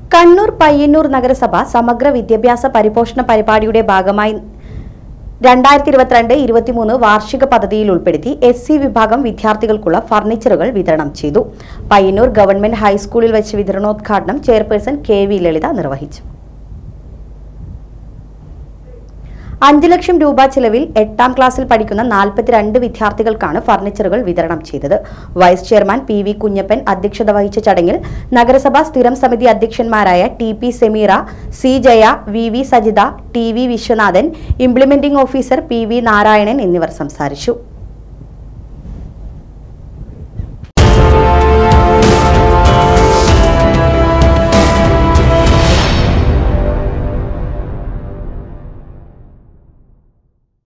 കണ്ണൂർ പയ്യന്നൂർ നഗരസഭ സമഗ്ര വിദ്യാഭ്യാസ പരിപോഷണ പരിപാടിയുടെ ഭാഗമായി രണ്ടായിരത്തി ഇരുപത്തിരണ്ട് ഇരുപത്തിമൂന്ന് വാർഷിക പദ്ധതിയിൽ ഉൾപ്പെടുത്തി എസ് സി വിഭാഗം വിദ്യാർത്ഥികൾക്കുള്ള ഫർണിച്ചറുകൾ വിതരണം ചെയ്തു പയ്യന്നൂർ ഗവൺമെന്റ് ഹൈസ്കൂളിൽ വെച്ച് വിതരണോദ്ഘാടനം ചെയർപേഴ്സൺ കെ വി ലളിത നിർവഹിച്ചു അഞ്ച് ലക്ഷം രൂപ ചെലവിൽ എട്ടാം ക്ലാസ്സിൽ പഠിക്കുന്ന നാൽപ്പത്തിരണ്ട് വിദ്യാർത്ഥികൾക്കാണ് ഫർണിച്ചറുകൾ വിതരണം ചെയ്തത് vice chairman P V Kunhappan അധ്യക്ഷത വഹിച്ച ചടങ്ങിൽ നഗരസഭാ സ്ഥിരം സമിതി അധ്യക്ഷന്മാരായ T P Sameera C Jaya V V Sajitha T V Viswanathan implementing officer P V Narayanan എന്നിവർ സംസാരിച്ചു